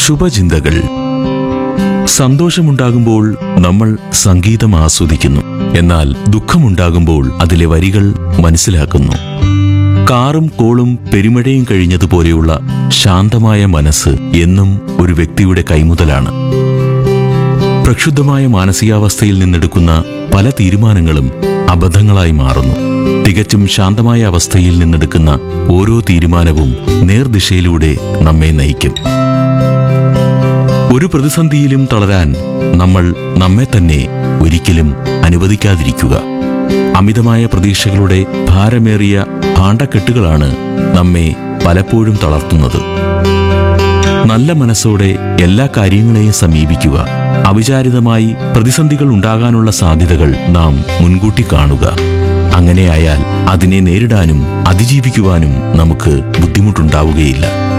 ശുഭചിന്തകൾ സന്തോഷമുണ്ടാകുമ്പോൾ നമ്മൾ സംഗീതം ആസ്വദിക്കുന്നു എന്നാൽ ദുഃഖമുണ്ടാകുമ്പോൾ അതിലെ വരികൾ മനസ്സിലാക്കുന്നു കാറും കോളും പെരുമഴയും കഴിഞ്ഞതുപോലെയുള്ള ശാന്തമായ മനസ്സ് എന്നും ഒരു വ്യക്തിയുടെ കൈമുതലാണ് പ്രക്ഷുബ്ധമായ മാനസികാവസ്ഥയിൽ നിന്നെടുക്കുന്ന പല തീരുമാനങ്ങളും അബദ്ധങ്ങളായി മാറുന്നു തികച്ചും ശാന്തമായ അവസ്ഥയിൽ നിന്നെടുക്കുന്ന ഓരോ തീരുമാനവും നേർദിശയിലൂടെ നമ്മെ നയിക്കും ഒരു പ്രതിസന്ധിയിലും തളരാൻ നമ്മൾ നമ്മെ തന്നെ ഒരിക്കലും അനുവദിക്കാതിരിക്കുക അമിതമായ പ്രതീക്ഷകളുടെ ഭാരമേറിയ ഭാണ്ഡക്കെട്ടുകളാണ് നമ്മെ പലപ്പോഴും തളർത്തുന്നത് നല്ല മനസ്സോടെ എല്ലാ കാര്യങ്ങളെയും സമീപിക്കുക അവിചാരിതമായി പ്രതിസന്ധികൾ ഉണ്ടാകാനുള്ള സാധ്യതകൾ നാം മുൻകൂട്ടി കാണുക അങ്ങനെയായാൽ അതിനെ നേരിടാനും അതിജീവിക്കുവാനും നമുക്ക് ബുദ്ധിമുട്ടുണ്ടാവുകയില്ല